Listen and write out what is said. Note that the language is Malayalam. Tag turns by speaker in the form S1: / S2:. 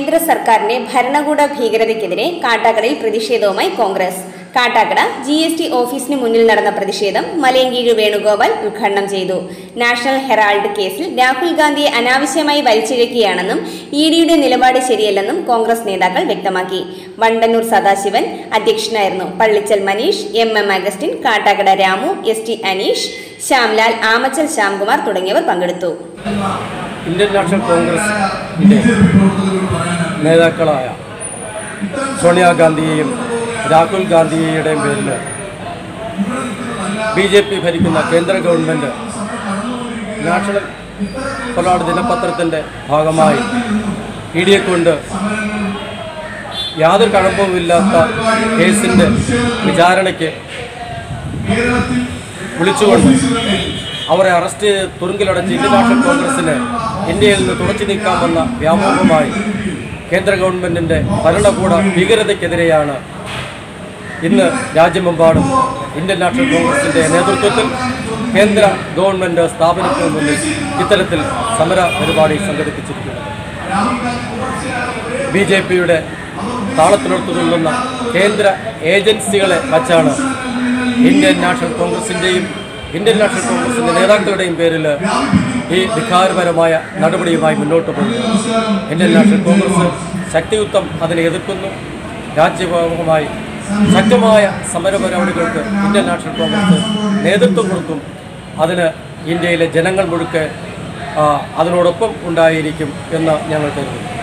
S1: കേന്ദ്ര സർക്കാരിന്റെ ഭരണകൂട ഭീകരതയ്ക്കെതിരെ കാട്ടാക്കടയിൽ പ്രതിഷേധവുമായി Congress Kattakada G S T ഓഫീസിന് മുന്നിൽ നടന്ന പ്രതിഷേധം മലയങ്കീഴ് വേണുഗോപാൽ ഉദ്ഘാടനം ചെയ്തു നാഷണൽ ഹെറാൾഡ് കേസിൽ രാഹുൽ ഗാന്ധിയെ അനാവശ്യമായി വലിച്ചിഴക്കുകയാണെന്നും ഇ ഡിയുടെ നിലപാട് ശരിയല്ലെന്നും കോൺഗ്രസ് നേതാക്കൾ വ്യക്തമാക്കി വണ്ടന്നൂർ സദാശിവൻ അധ്യക്ഷനായിരുന്നു Pallichal Manish M M Augustine Kattakada Ramu S T Aneesh Shyamlal Amachal Shyamkumar തുടങ്ങിയവർ പങ്കെടുത്തു
S2: ഇന്ത്യൻ നാഷണൽ കോൺഗ്രസിൻ്റെ നേതാക്കളായ സോണിയാഗാന്ധിയെയും രാഹുൽ ഗാന്ധിയുടെയും പേരിൽ ബി ജെ പി ഭരിക്കുന്ന കേന്ദ്ര ഗവൺമെൻറ് നാഷണൽ കൊലാട് ദിനപത്രത്തിൻ്റെ ഭാഗമായി ഇ ഡിയെ കൊണ്ട് യാതൊരു കഴമ്പവുമില്ലാത്ത കേസിൻ്റെ വിചാരണയ്ക്ക് വിളിച്ചുകൊണ്ട് അവരെ അറസ്റ്റ് ചെയ്ത് തുറുങ്കിലടച്ച് ഇന്ത്യൻ നാഷണൽ കോൺഗ്രസിനെ ഇന്ത്യയിൽ നിന്ന് തുടച്ചു നീക്കാമെന്ന വ്യാപകമായി കേന്ദ്ര ഗവൺമെൻറ്റിൻ്റെ ഭരണകൂട ഭീകരതയ്ക്കെതിരെയാണ് ഇന്ന് രാജ്യമെമ്പാടും ഇന്ത്യൻ നാഷണൽ കോൺഗ്രസിൻ്റെ നേതൃത്വത്തിൽ കേന്ദ്ര ഗവൺമെൻറ് സ്ഥാപനത്തിന് മുന്നിൽ ഇത്തരത്തിൽ സമര പരിപാടി സംഘടിപ്പിച്ചിരിക്കുന്നത് ബി ജെ പിയുടെ താളത്തിനൊത്തു തുള്ളുന്ന കേന്ദ്ര ഏജൻസികളെ വച്ചാണ് ഇന്ത്യൻ നാഷണൽ കോൺഗ്രസിൻ്റെയും ഇന്ത്യൻ നാഷണൽ കോൺഗ്രസിൻ്റെ നേതാക്കളുടെയും പേരിൽ ഈ ധിക്കാരപരമായ നടപടിയുമായി മുന്നോട്ട് പോകുന്നു ഇന്ത്യൻ നാഷണൽ കോൺഗ്രസ് ശക്തിയുക്തം അതിനെ എതിർക്കുന്നു രാജ്യവ്യാപകമായി ശക്തമായ സമരപരിപാടികൾക്ക് ഇന്ത്യൻ നാഷണൽ കോൺഗ്രസ് നേതൃത്വം കൊടുക്കും അതിന് ഇന്ത്യയിലെ ജനങ്ങൾ മുഴുക്കെ ആ, അതിനോടൊപ്പം ഉണ്ടായിരിക്കും എന്ന് ഞങ്ങൾ കരുതുന്നു